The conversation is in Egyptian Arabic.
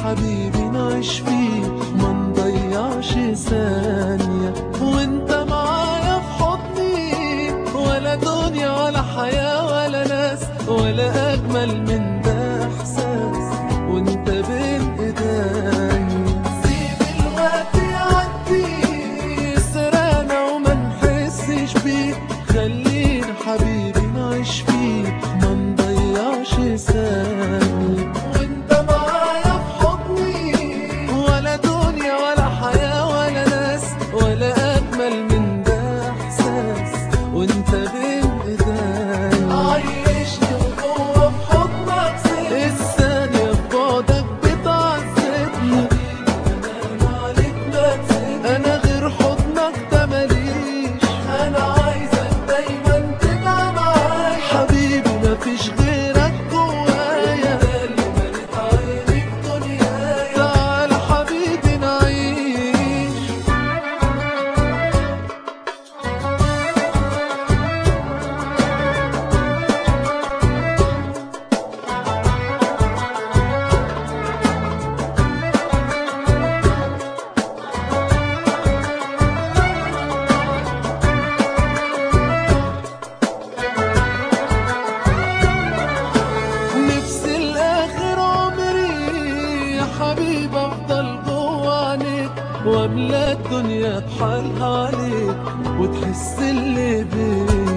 حبيبي نعيش فيه ما نضيعش ثانية وانت معايا في حضني ولا دنيا ولا حياة ولا ناس ولا أجمل من ده إحساس وانت بين إيديا سيب الوقت يعدي يسرقنا وما نحسش بيه خلينا حبيبي نعيش فيه ما نضيعش ثانية وانت معايا في حضني ولا دنيا ولا حياة ولا ناس ولا أجمل من ده إحساس وانت بين إيديا عايشني وجوه في حضنك سيب الثانية في بعدك بتعذبني انا غير حضنك ده ماليش انا عايزك دايما تبقى معايا حبيبي مفيش غيرك جوايا ده اللي مليت عيني بدنيايا تعال حبيبي نعيش نفسي الاخر عمري يا حبيب افضل جوه عينيك واملا الدنيا بحالها عليك وتحس اللي بيا